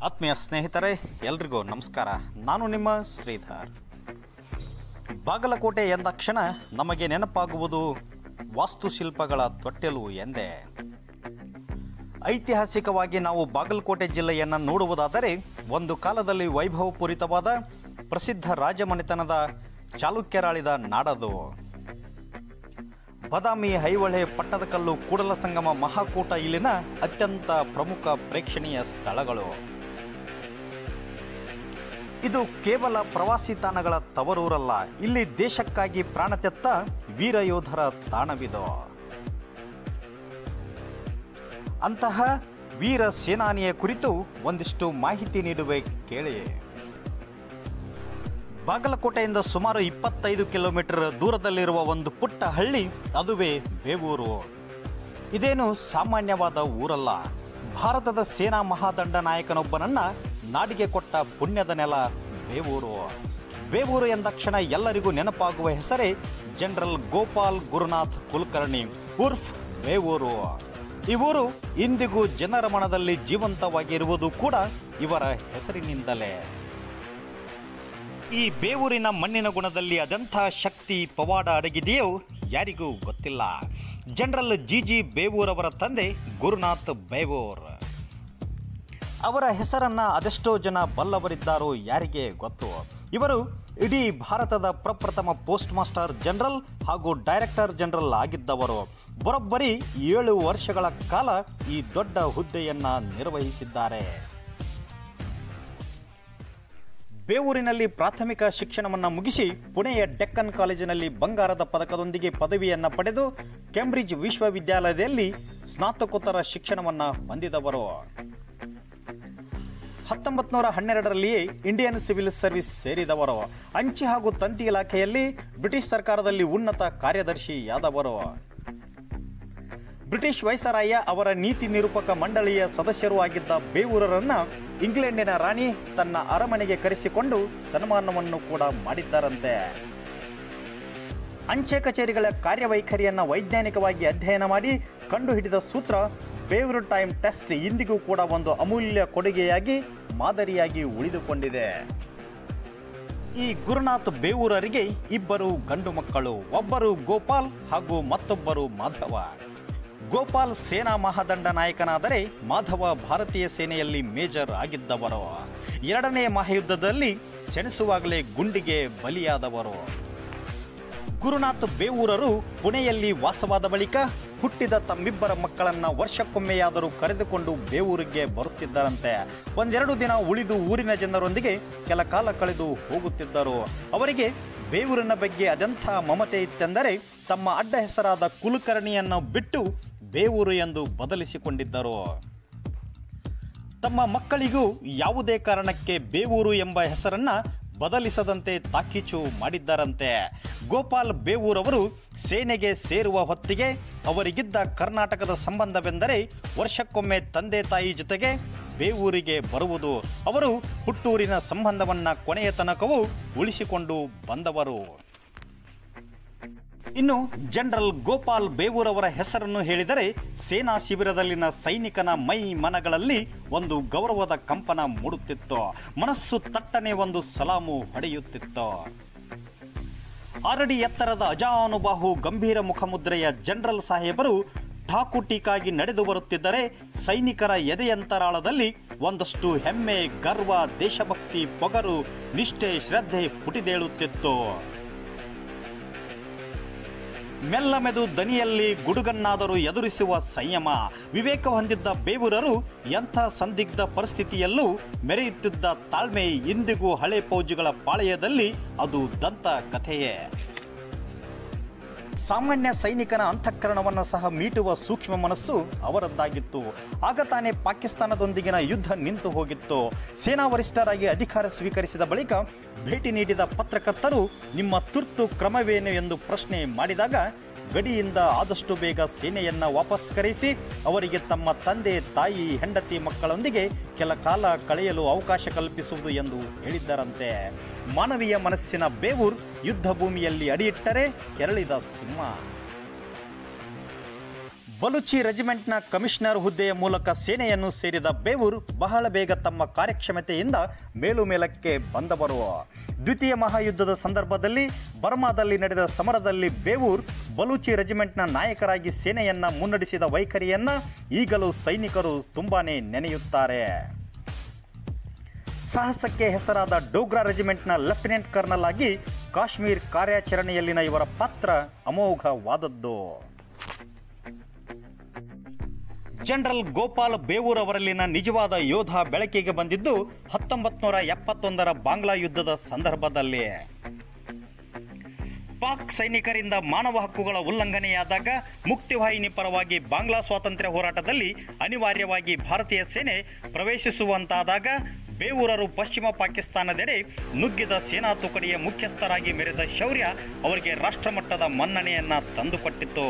ಆತ್ಮೀಯ ಸ್ನೇಹಿತರೆ ಎಲ್ರಿಗೂ ನಮಸ್ಕಾರ ನಾನು ನಿಮ್ಮ ಶ್ರೀಧರ್ ಬಾಗಲಕೋಟೆ ಎಂದಾಕ್ಷಣ ನಮಗೆ ನೆನಪಾಗುವುದು ವಾಸ್ತುಶಿಲ್ಪಗಳ ತೊಟ್ಟೆಲು ಎಂದೇ ಐತಿಹಾಸಿಕವಾಗಿ ನಾವು ಬಾಗಲಕೋಟೆ ಜಿಲ್ಲೆಯನ್ನು ನೋಡುವುದಾದರೆ ಒಂದು ಕಾಲದಲ್ಲಿ ವೈಭವಪೂರಿತವಾದ ಪ್ರಸಿದ್ಧ ರಾಜಮನೆತನದ ಚಾಲುಕ್ಯರಾಳಿದ ನಾಡದು ಬದಾಮಿ ಐಹೊಳೆ ಪಟ್ಟದಕಲ್ಲು ಕೂಡಲ ಸಂಗಮ ಮಹಾಕೂಟ ಇಲ್ಲಿನ ಅತ್ಯಂತ ಪ್ರಮುಖ ಪ್ರೇಕ್ಷಣೀಯ ಸ್ಥಳಗಳು ಇದು ಕೇವಲ ಪ್ರವಾಸಿ ತಾಣಗಳ ತವರೂರಲ್ಲ ಇಲ್ಲಿ ದೇಶಕ್ಕಾಗಿ ಪ್ರಾಣ ತೆತ್ತ ವೀರ ಯೋಧರ ತಾಣವಿದು ಅಂತಹ ವೀರ ಸೇನಾನಿಯ ಕುರಿತು ಒಂದಿಷ್ಟು ಮಾಹಿತಿ ನೀಡುವೆ ಕೇಳಿ ಬಾಗಲಕೋಟೆಯಿಂದ ಸುಮಾರು ಇಪ್ಪತ್ತೈದು ಕಿಲೋಮೀಟರ್ ದೂರದಲ್ಲಿರುವ ಒಂದು ಪುಟ್ಟ ಹಳ್ಳಿ ಅದುವೇ ಬೇವೂರು ಇದೇನು ಸಾಮಾನ್ಯವಾದ ಊರಲ್ಲ ಭಾರತದ ಸೇನಾ ಮಹಾದಂಡ ನಾಯಕನೊಬ್ಬನನ್ನ ನಾಡಿಗೆ ಕೊಟ್ಟ ಪುಣ್ಯದ ನೆಲ ಬೇವೂರು ಬೇವೂರು ಎಂದಾಕ್ಷಣ ಎಲ್ಲರಿಗೂ ನೆನಪಾಗುವ ಹೆಸರೇ ಜನರಲ್ ಗೋಪಾಲ್ ಗುರುನಾಥ್ ಕುಲಕರ್ಣಿ ಉರ್ಫ್ ಬೇವೂರು ಈ ಊರು ಇಂದಿಗೂ ಜನರ ಮನದಲ್ಲಿ ಜೀವಂತವಾಗಿರುವುದು ಕೂಡ ಇವರ ಹೆಸರಿನಿಂದಲೇ ಈ ಬೇವೂರಿನ ಮಣ್ಣಿನ ಗುಣದಲ್ಲಿ ಅದೆಂಥ ಶಕ್ತಿ ಪವಾಡ ಅಡಗಿದೆಯೋ ಯಾರಿಗೂ ಗೊತ್ತಿಲ್ಲ ಜನರಲ್ ಜಿ ಜಿ ಬೇವೂರವರ ತಂದೆ ಗುರುನಾಥ್ ಬೇವೂರ್ ಅವರ ಹೆಸರನ್ನ ಅದೆಷ್ಟೋ ಜನ ಬಲ್ಲವರಿದ್ದಾರೋ ಯಾರಿಗೆ ಗೊತ್ತು ಇವರು ಇಡೀ ಭಾರತದ ಪ್ರಪ್ರಥಮ ಪೋಸ್ಟ್ ಮಾಸ್ಟರ್ ಜನರಲ್ ಹಾಗೂ ಡೈರೆಕ್ಟರ್ ಜನರಲ್ ಆಗಿದ್ದವರು ಬರೋಬ್ಬರಿ ಏಳು ವರ್ಷಗಳ ಕಾಲ ಈ ದೊಡ್ಡ ಹುದ್ದೆಯನ್ನ ನಿರ್ವಹಿಸಿದ್ದಾರೆ ಬೇವೂರಿನಲ್ಲಿ ಪ್ರಾಥಮಿಕ ಶಿಕ್ಷಣವನ್ನು ಮುಗಿಸಿ ಪುಣೆಯ ಡೆಕ್ಕನ್ ಕಾಲೇಜಿನಲ್ಲಿ ಬಂಗಾರದ ಪದಕದೊಂದಿಗೆ ಪದವಿಯನ್ನ ಪಡೆದು ಕೇಂಬ್ರಿಡ್ಜ್ ವಿಶ್ವವಿದ್ಯಾಲಯದಲ್ಲಿ ಸ್ನಾತಕೋತ್ತರ ಶಿಕ್ಷಣವನ್ನ ಹೊಂದಿದವರು ಹತ್ತೊಂಬತ್ತು ನೂರ ಹನ್ನೆರಡರಲ್ಲಿಯೇ ಇಂಡಿಯನ್ ಸಿವಿಲ್ ಸರ್ವಿಸ್ ಸೇರಿದವರು ಅಂಚೆ ಹಾಗೂ ತಂತಿ ಇಲಾಖೆಯಲ್ಲಿ ಬ್ರಿಟಿಷ್ ಸರ್ಕಾರದಲ್ಲಿ ಉನ್ನತ ಕಾರ್ಯದರ್ಶಿಯಾದವರು ಬ್ರಿಟಿಷ್ ವೈಸರಾಯ ಅವರ ನೀತಿ ನಿರೂಪಕ ಮಂಡಳಿಯ ಸದಸ್ಯರೂ ಆಗಿದ್ದ ಬೇವೂರರನ್ನ ಇಂಗ್ಲೆಂಡಿನ ರಾಣಿ ತನ್ನ ಅರಮನೆಗೆ ಕರೆಸಿಕೊಂಡು ಸನ್ಮಾನವನ್ನು ಕೂಡ ಮಾಡಿದ್ದಾರಂತೆ ಅಂಚೆ ಕಚೇರಿಗಳ ಕಾರ್ಯವೈಖರಿಯನ್ನ ವೈಜ್ಞಾನಿಕವಾಗಿ ಅಧ್ಯಯನ ಮಾಡಿ ಕಂಡುಹಿಡಿದ ಸೂತ್ರ ಬೇವೂರು ಟೈಮ್ ಟೆಸ್ಟ್ ಇಂದಿಗೂ ಕೂಡ ಒಂದು ಅಮೂಲ್ಯ ಕೊಡುಗೆಯಾಗಿ ಮಾದರಿಯಾಗಿ ಉಳಿದುಕೊಂಡಿದೆ ಈ ಗುರುನಾಥ್ ಬೇವೂರರಿಗೆ ಇಬ್ಬರು ಗಂಡು ಮಕ್ಕಳು ಒಬ್ಬರು ಗೋಪಾಲ್ ಹಾಗೂ ಮತ್ತೊಬ್ಬರು ಮಾಧವ ಗೋಪಾಲ್ ಸೇನಾ ಮಹಾದಂಡ ನಾಯಕನಾದರೆ ಮಾಧವ ಭಾರತೀಯ ಸೇನೆಯಲ್ಲಿ ಮೇಜರ್ ಆಗಿದ್ದವರು ಎರಡನೇ ಮಹಾಯುದ್ಧದಲ್ಲಿ ಸೆಣಸುವಾಗಲೇ ಗುಂಡಿಗೆ ಬಲಿಯಾದವರು ಗುರುನಾಥ್ ಬೇವೂರರು ಪುಣೆಯಲ್ಲಿ ವಾಸವಾದ ಬಳಿಕ ಹುಟ್ಟಿದ ತಮ್ಮಿಬ್ಬರ ಮಕ್ಕಳನ್ನ ವರ್ಷಕ್ಕೊಮ್ಮೆಯಾದರೂ ಕರೆದುಕೊಂಡು ಬೇವೂರಿಗೆ ಬರುತ್ತಿದ್ದರಂತೆ ಒಂದೆರಡು ದಿನ ಉಳಿದು ಊರಿನ ಜನರೊಂದಿಗೆ ಕೆಲ ಕಾಲ ಕಳೆದು ಹೋಗುತ್ತಿದ್ದರು ಅವರಿಗೆ ಬೇವೂರಿನ ಬಗ್ಗೆ ಅದೆಂಥ ಮಮತೆ ಇತ್ತೆಂದರೆ ತಮ್ಮ ಅಡ್ಡ ಹೆಸರಾದ ಕುಲಕರ್ಣಿಯನ್ನು ಬಿಟ್ಟು ಬೇವೂರು ಎಂದು ಬದಲಿಸಿಕೊಂಡಿದ್ದರು ತಮ್ಮ ಮಕ್ಕಳಿಗೂ ಯಾವುದೇ ಕಾರಣಕ್ಕೆ ಬೇವೂರು ಎಂಬ ಹೆಸರನ್ನ ಬದಲಿಸದಂತೆ ತಾಕೀಚು ಮಾಡಿದ್ದಾರಂತೆ ಗೋಪಾಲ್ ಬೇವೂರವರು ಸೇನೆಗೆ ಸೇರುವ ಹೊತ್ತಿಗೆ ಅವರಿಗಿದ್ದ ಕರ್ನಾಟಕದ ಸಂಬಂಧವೆಂದರೆ ವರ್ಷಕ್ಕೊಮ್ಮೆ ತಂದೆ ತಾಯಿ ಜೊತೆಗೆ ಬೇವೂರಿಗೆ ಬರುವುದು ಅವರು ಹುಟ್ಟೂರಿನ ಸಂಬಂಧವನ್ನ ಕೊನೆಯ ತನಕವೂ ಉಳಿಸಿಕೊಂಡು ಬಂದವರು ಇನ್ನು ಜನರಲ್ ಗೋಪಾಲ್ ಬೇವೂರವರ ಹೆಸರನ್ನು ಹೇಳಿದರೆ ಸೇನಾ ಶಿಬಿರದಲ್ಲಿನ ಸೈನಿಕನ ಮೈ ಮನಗಳಲ್ಲಿ ಒಂದು ಗೌರವದ ಕಂಪನ ಮೂಡುತ್ತಿತ್ತು ಮನಸ್ಸು ತಟ್ಟನೆ ಒಂದು ಸಲಾಮು ಹೊಡೆಯುತ್ತಿತ್ತು ಆರಡಿ ಎತ್ತರದ ಅಜಾನುಬಾಹು ಗಂಭೀರ ಮುಖಮುದ್ರೆಯ ಜನರಲ್ ಸಾಹೇಬರು ಠಾಕುಟೀಕಾಗಿ ನಡೆದು ಬರುತ್ತಿದ್ದರೆ ಸೈನಿಕರ ಎದೆಯಂತರಾಳದಲ್ಲಿ ಒಂದಷ್ಟು ಹೆಮ್ಮೆ ಗರ್ವ ದೇಶಭಕ್ತಿ ಪೊಗರು ನಿಷ್ಠೆ ಶ್ರದ್ಧೆ ಪುಟಿದೇಳುತ್ತಿತ್ತು ಮೆಲ್ಲ ಮೆದು ದನಿಯಲ್ಲಿ ಗುಡುಗನ್ನಾದರೂ ಎದುರಿಸುವ ಸಂಯಮ ವಿವೇಕ ಹೊಂದಿದ್ದ ಬೇವೂರರು ಎಂಥ ಸಂದಿಗ್ಧ ಪರಿಸ್ಥಿತಿಯಲ್ಲೂ ಮೆರೆಯುತ್ತಿದ್ದ ತಾಳ್ಮೆ ಇಂದಿಗೂ ಹಳೆ ಫೌಜುಗಳ ಪಾಳೆಯದಲ್ಲಿ ಅದು ದಂತ ಕಥೆಯೇ ಸಾಮಾನ್ಯ ಸೈನಿಕನ ಅಂತಃಕರಣವನ್ನು ಸಹ ಮೀಟುವ ಸೂಕ್ಷ್ಮ ಮನಸ್ಸು ಅವರದ್ದಾಗಿತ್ತು ಆಗ ತಾನೇ ಪಾಕಿಸ್ತಾನದೊಂದಿಗಿನ ಯುದ್ಧ ನಿಂತು ಹೋಗಿತ್ತು ಸೇನಾ ವರಿಷ್ಠರಾಗಿ ಅಧಿಕಾರ ಸ್ವೀಕರಿಸಿದ ಬಳಿಕ ಭೇಟಿ ನೀಡಿದ ಪತ್ರಕರ್ತರು ನಿಮ್ಮ ತುರ್ತು ಕ್ರಮವೇನು ಎಂದು ಪ್ರಶ್ನೆ ಮಾಡಿದಾಗ ಗಡಿಯಿಂದ ಆದಷ್ಟು ಬೇಗ ಸೇನೆಯನ್ನ ವಾಪಸ್ ಕರೆಸಿ ಅವರಿಗೆ ತಮ್ಮ ತಂದೆ ತಾಯಿ ಹೆಂಡತಿ ಮಕ್ಕಳೊಂದಿಗೆ ಕೆಲ ಕಾಲ ಕಳೆಯಲು ಅವಕಾಶ ಕಲ್ಪಿಸುವುದು ಎಂದು ಹೇಳಿದ್ದರಂತೆ ಮಾನವೀಯ ಮನಸ್ಸಿನ ಬೇವೂರ್ ಯುದ್ಧ ಭೂಮಿಯಲ್ಲಿ ಅಡಿಯಿಟ್ಟರೆ ಕೆರಳಿದ ಸಿಂಹ ಬಲುಚಿ ರೆಜಿಮೆಂಟ್ನ ಕಮಿಷನರ್ ಹುದ್ದೆಯ ಮೂಲಕ ಸೇನೆಯನ್ನು ಸೇರಿದ ಬೇವೂರ್ ಬಹಳ ಬೇಗ ತಮ್ಮ ಕಾರ್ಯಕ್ಷಮತೆಯಿಂದ ಮೇಲು ಮೇಲಕ್ಕೆ ಬಂದವರು ದ್ವಿತೀಯ ಮಹಾಯುದ್ಧದ ಸಂದರ್ಭದಲ್ಲಿ ಬರ್ಮಾದಲ್ಲಿ ನಡೆದ ಸಮರದಲ್ಲಿ ಬೇವೂರ್ ಬಲೂಚಿ ರೆಜಿಮೆಂಟ್ನ ನಾಯಕರಾಗಿ ಸೇನೆಯನ್ನ ಮುನ್ನಡೆಸಿದ ವೈಖರಿಯನ್ನ ಈಗಲೂ ಸೈನಿಕರು ತುಂಬಾನೇ ನೆನೆಯುತ್ತಾರೆ ಸಾಹಸಕ್ಕೆ ಹೆಸರಾದ ಡೋಗ್ರಾ ರೆಜಿಮೆಂಟ್ನ ಲೆಫ್ಟಿನೆಂಟ್ ಕರ್ನಲ್ ಆಗಿ ಕಾಶ್ಮೀರ್ ಕಾರ್ಯಾಚರಣೆಯಲ್ಲಿನ ಇವರ ಪಾತ್ರ ಅಮೋಘವಾದದ್ದು ಜನರಲ್ ಗೋಪಾಲ್ ಬೇವೂರ್ ಅವರಲ್ಲಿನ ನಿಜವಾದ ಯೋಧ ಬೆಳಕಿಗೆ ಬಂದಿದ್ದು ಹತ್ತೊಂಬತ್ತು ನೂರ ಎಪ್ಪತ್ತೊಂದರ ಬಾಂಗ್ಲಾ ಯುದ್ಧದ ಸಂದರ್ಭದಲ್ಲಿ ಪಾಕ್ ಸೈನಿಕರಿಂದ ಮಾನವ ಹಕ್ಕುಗಳ ಉಲ್ಲಂಘನೆಯಾದಾಗ ಮುಕ್ತಿವಾಹಿನಿ ಪರವಾಗಿ ಬಾಂಗ್ಲಾ ಸ್ವಾತಂತ್ರ್ಯ ಹೋರಾಟದಲ್ಲಿ ಅನಿವಾರ್ಯವಾಗಿ ಭಾರತೀಯ ಸೇನೆ ಪ್ರವೇಶಿಸುವಂತಾದಾಗ ಬೇವೂರರು ಪಶ್ಚಿಮ ಪಾಕಿಸ್ತಾನದೆಡೆ ನುಗ್ಗಿದ ಸೇನಾ ತುಕಡಿಯ ಮುಖ್ಯಸ್ಥರಾಗಿ ಮೆರೆದ ಶೌರ್ಯ ಅವರಿಗೆ ರಾಷ್ಟ್ರಮಟ್ಟದ ಮನ್ನಣೆಯನ್ನ ತಂದುಕೊಟ್ಟಿತ್ತು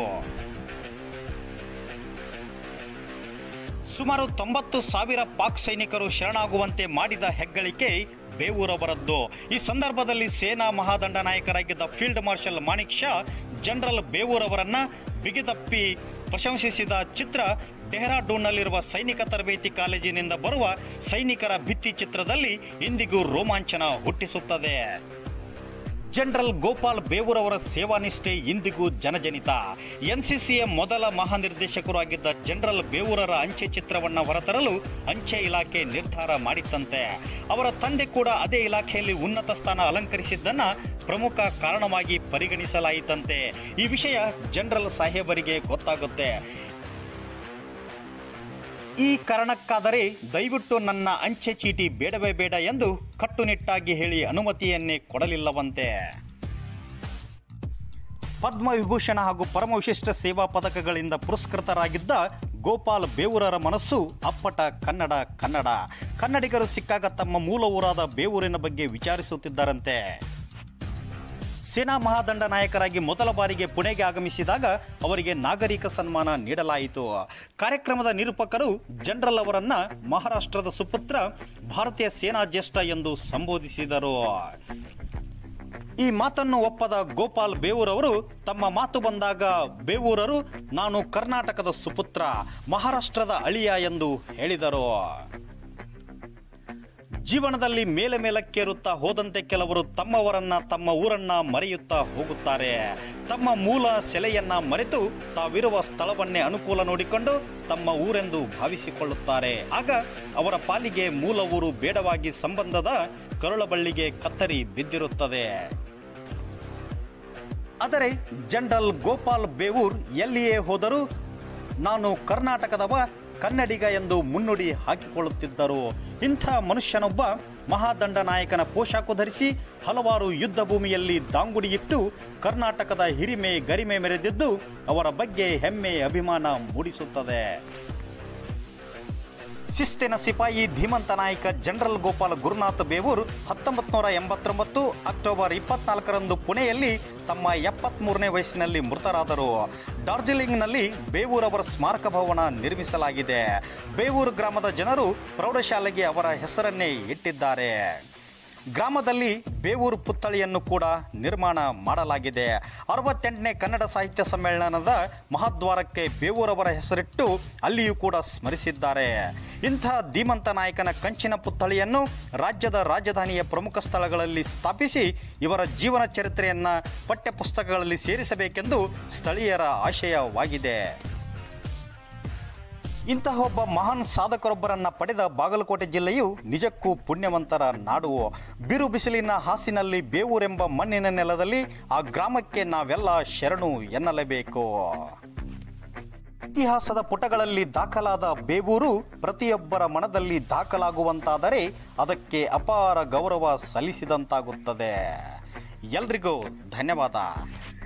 ಸುಮಾರು ತೊಂಬತ್ತು ಸಾವಿರ ಪಾಕ್ ಸೈನಿಕರು ಶರಣಾಗುವಂತೆ ಮಾಡಿದ ಹೆಗ್ಗಳಿಕೆ ಬೇವೂರವರದ್ದು ಈ ಸಂದರ್ಭದಲ್ಲಿ ಸೇನಾ ಮಹಾದಂಡ ನಾಯಕರಾಗಿದ್ದ field marshal Manek Shaw general Bevoor ಅವರನ್ನ ಬಿಗಿದಪ್ಪಿ ಪ್ರಶಂಸಿಸಿದ ಚಿತ್ರ ಡೆಹ್ರಾಡೂನ್ನಲ್ಲಿರುವ ಸೈನಿಕ ತರಬೇತಿ ಕಾಲೇಜಿನಿಂದ ಬರುವ ಸೈನಿಕರ ಭಿತ್ತಿ ಚಿತ್ರದಲ್ಲಿ ಇಂದಿಗೂ ರೋಮಾಂಚನ ಹುಟ್ಟಿಸುತ್ತದೆ ಜನರಲ್ ಗೋಪಾಲ್ ಬೇವೂರ್ ಅವರ ಸೇವಾನಿಷ್ಠೆ ಇಂದಿಗೂ ಜನಜನಿತ ಎನ್ಸಿಸಿಯ ಮೊದಲ ಮಹಾನಿರ್ದೇಶಕರು ಆಗಿದ್ದ ಜನರಲ್ ಬೇವೂರರ ಅಂಚೆ ಚಿತ್ರವನ್ನ ಹೊರತರಲು ಅಂಚೆ ಇಲಾಖೆ ನಿರ್ಧಾರ ಮಾಡಿತ್ತಂತೆ ಅವರ ತಂದೆ ಕೂಡ ಅದೇ ಇಲಾಖೆಯಲ್ಲಿ ಉನ್ನತ ಸ್ಥಾನ ಅಲಂಕರಿಸಿದ್ದನ್ನ ಪ್ರಮುಖ ಕಾರಣವಾಗಿ ಪರಿಗಣಿಸಲಾಯಿತಂತೆ ಈ ವಿಷಯ ಜನರಲ್ ಸಾಹೇಬರಿಗೆ ಗೊತ್ತಾಗುತ್ತೆ ಈ ಕಾರಣಕ್ಕಾದರೆ ದಯವಿಟ್ಟು ನನ್ನ ಅಂಚೆ ಚೀಟಿ ಬೇಡವೇ ಬೇಡ ಎಂದು ಕಟ್ಟುನಿಟ್ಟಾಗಿ ಹೇಳಿ ಅನುಮತಿಯನ್ನೇ ಕೊಡಲಿಲ್ಲವಂತೆ ಪದ್ಮವಿಭೂಷಣ ಹಾಗೂ ಪರಮ ವಿಶಿಷ್ಟ ಸೇವಾ ಪದಕಗಳಿಂದ ಪುರಸ್ಕೃತರಾಗಿದ್ದ ಗೋಪಾಲ್ ಬೇವೂರರ ಮನಸ್ಸು ಅಪ್ಪಟ ಕನ್ನಡ ಕನ್ನಡ ಕನ್ನಡಿಗರು ಸಿಕ್ಕಾಗ ತಮ್ಮ ಮೂಲ ಊರಾದ ಬೇವೂರಿನ ಬಗ್ಗೆ ವಿಚಾರಿಸುತ್ತಿದ್ದಾರಂತೆ ಸೇನಾ ಮಹಾದಂಡ ನಾಯಕರಾಗಿ ಮೊದಲ ಬಾರಿಗೆ ಪುಣೆಗೆ ಆಗಮಿಸಿದಾಗ ಅವರಿಗೆ ನಾಗರಿಕ ಸನ್ಮಾನ ನೀಡಲಾಯಿತು ಕಾರ್ಯಕ್ರಮದ ನಿರೂಪಕರು ಜನರಲ್ ಅವರನ್ನ ಮಹಾರಾಷ್ಟ್ರದ ಸುಪುತ್ರ ಭಾರತೀಯ ಸೇನಾ ಜ್ಯೇಷ್ಠ ಎಂದು ಸಂಬೋಧಿಸಿದರು ಈ ಮಾತನ್ನು ಒಪ್ಪದ ಗೋಪಾಲ್ ಬೇವೂರ್ ಅವರು ತಮ್ಮ ಮಾತು ಬಂದಾಗ ಬೇವೂರರು ನಾನು ಕರ್ನಾಟಕದ ಸುಪುತ್ರ ಮಹಾರಾಷ್ಟ್ರದ ಅಳಿಯ ಎಂದು ಹೇಳಿದರು ಜೀವನದಲ್ಲಿ ಮೇಲೆ ಮೇಲಕ್ಕೇರುತ್ತಾ ಹೋದಂತೆ ಕೆಲವರು ತಮ್ಮವರನ್ನ ತಮ್ಮ ಊರನ್ನ ಮರೆಯುತ್ತಾ ಹೋಗುತ್ತಾರೆ ತಮ್ಮ ಮೂಲ ಸೆಲೆಯನ್ನ ಮರೆತು ತಾವಿರುವ ಸ್ಥಳವನ್ನೇ ಅನುಕೂಲ ನೋಡಿಕೊಂಡು ತಮ್ಮ ಊರೆಂದು ಭಾವಿಸಿಕೊಳ್ಳುತ್ತಾರೆ ಆಗ ಅವರ ಪಾಲಿಗೆ ಮೂಲ ಊರು ಬೇಡವಾಗಿ ಸಂಬಂಧದ ಕರುಳಬಳ್ಳಿಗೆ ಕತ್ತರಿ ಬಿದ್ದಿರುತ್ತದೆ ಆದರೆ ಜನರಲ್ ಗೋಪಾಲ್ ಬೇವೂರ್ ಎಲ್ಲಿಯೇ ಹೋದರೂ ನಾನು ಕರ್ನಾಟಕದವ ಕನ್ನಡಿಗ ಎಂದು ಮುನ್ನುಡಿ ಹಾಕಿಕೊಳ್ಳುತ್ತಿದ್ದರು ಇಂಥ ಮನುಷ್ಯನೊಬ್ಬ ಮಹಾದಂಡ ನಾಯಕನ ಪೋಷಾಕು ಧರಿಸಿ ಹಲವಾರು ಯುದ್ಧ ಭೂಮಿಯಲ್ಲಿ ದಾಂಗುಡಿಯಿಟ್ಟು ಕರ್ನಾಟಕದ ಹಿರಿಮೆ ಗರಿಮೆ ಮೆರೆದಿದ್ದು ಅವರ ಬಗ್ಗೆ ಹೆಮ್ಮೆ ಅಭಿಮಾನ ಮೂಡಿಸುತ್ತದೆ ಶಿಸ್ತಿನ ಸಿಪಾಯಿ ಧೀಮಂತ ನಾಯಕ ಜನರಲ್ ಗೋಪಾಲ್ ಗುರುನಾಥ್ ಬೇವೂರ್ ಹತ್ತೊಂಬತ್ತು ನೂರ ಎಂಬತ್ತೊಂಬತ್ತು ಅಕ್ಟೋಬರ್ ಇಪ್ಪತ್ನಾಲ್ಕರಂದು ಪುಣೆಯಲ್ಲಿ ತಮ್ಮ ಎಪ್ಪತ್ಮೂರನೇ ವಯಸ್ಸಿನಲ್ಲಿ ಮೃತರಾದರು ಡಾರ್ಜಿಲಿಂಗ್ನಲ್ಲಿ ಬೇವೂರ್ ಅವರ ಸ್ಮಾರಕ ಭವನ ನಿರ್ಮಿಸಲಾಗಿದೆ ಬೇವೂರು ಗ್ರಾಮದ ಜನರು ಪ್ರೌಢಶಾಲೆಗೆ ಅವರ ಹೆಸರನ್ನೇ ಇಟ್ಟಿದ್ದಾರೆ ಗ್ರಾಮದಲ್ಲಿ ಬೇವೂರು ಪುತ್ಥಳಿಯನ್ನು ಕೂಡ ನಿರ್ಮಾಣ ಮಾಡಲಾಗಿದೆ ಅರವತ್ತೆಂಟನೇ ಕನ್ನಡ ಸಾಹಿತ್ಯ ಸಮ್ಮೇಳನದ ಮಹಾದ್ವಾರಕ್ಕೆ ಬೇವೂರವರ ಹೆಸರಿಟ್ಟು ಅಲ್ಲಿಯೂ ಕೂಡ ಸ್ಮರಿಸಿದ್ದಾರೆ ಇಂಥ ಧೀಮಂತ ನಾಯಕನ ಕಂಚಿನ ಪುತ್ಥಳಿಯನ್ನು ರಾಜ್ಯದ ರಾಜಧಾನಿಯ ಪ್ರಮುಖ ಸ್ಥಳಗಳಲ್ಲಿ ಸ್ಥಾಪಿಸಿ ಇವರ ಜೀವನ ಚರಿತ್ರೆಯನ್ನ ಪಠ್ಯಪುಸ್ತಕಗಳಲ್ಲಿ ಸೇರಿಸಬೇಕೆಂದು ಸ್ಥಳೀಯರ ಆಶಯವಾಗಿದೆ ಇಂತಹ ಒಬ್ಬ ಮಹಾನ್ ಸಾಧಕರೊಬ್ಬರನ್ನ ಪಡೆದ ಬಾಗಲಕೋಟೆ ಜಿಲ್ಲೆಯು ನಿಜಕ್ಕೂ ಪುಣ್ಯವಂತರ ನಾಡು ಬಿರು ಬಿಸಿಲಿನ ಹಾಸಿನಲ್ಲಿ ಬೇವೂರೆಂಬ ಮಣ್ಣಿನ ನೆಲದಲ್ಲಿ ಆ ಗ್ರಾಮಕ್ಕೆ ನಾವೆಲ್ಲ ಶರಣು ಎನ್ನಲೇಬೇಕು ಇತಿಹಾಸದ ಪುಟಗಳಲ್ಲಿ ದಾಖಲಾದ ಬೇವೂರು ಪ್ರತಿಯೊಬ್ಬರ ಮನದಲ್ಲಿ ದಾಖಲಾಗುವಂತಾದರೆ ಅದಕ್ಕೆ ಅಪಾರ ಗೌರವ ಸಲ್ಲಿಸಿದಂತಾಗುತ್ತದೆ ಎಲ್ರಿಗೂ ಧನ್ಯವಾದ